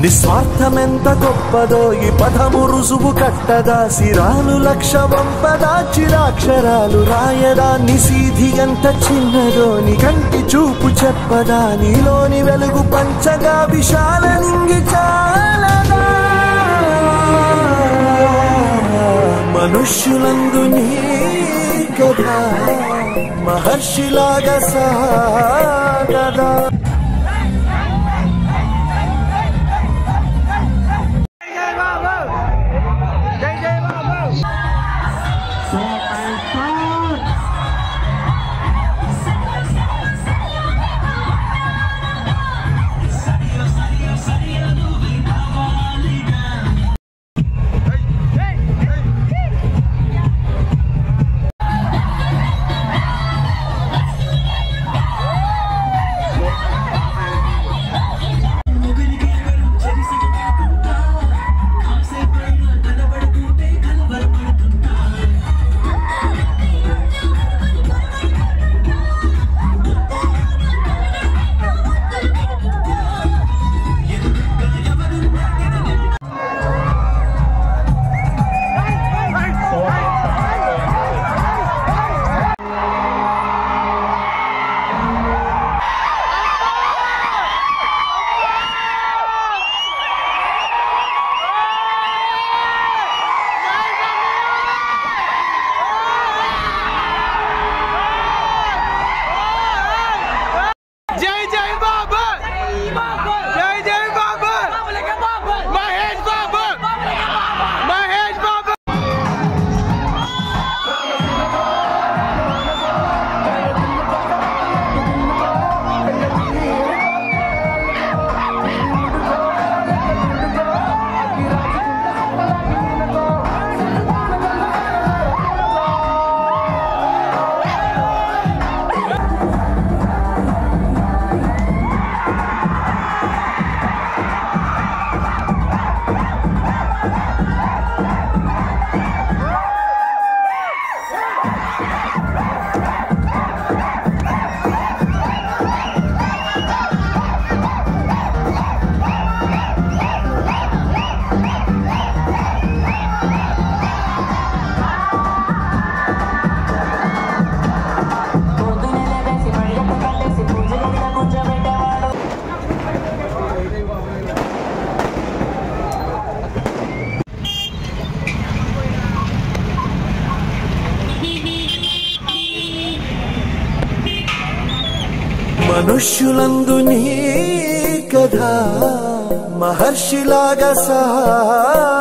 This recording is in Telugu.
నిస్వార్థమెంత గొప్పదో ఈ పదము రుజువు కట్టదా సిరాలు లక్ష వంపదా చిరాక్షరాలు రాయదా నిసీధి ఎంత చిన్నదో నీ కంటి చూపు చెప్పదా నీలోని వెలుగు పంచగా విశాల నింగి చాలదా మనుష్యులందు నీ కథ మహర్షిలాగా సాగదా జై జై బాబర్ జై జై బాబర్ మహేష్ బాబర్ మహేష్ బాబర్ పొద్దున్నే లేచి మడిగట్టు కట్టేసి పూజ గదిలో కూర్చోబెట్టేవాడు మనుష్యులందు నీ కథ మహర్షిలాగా సాగదా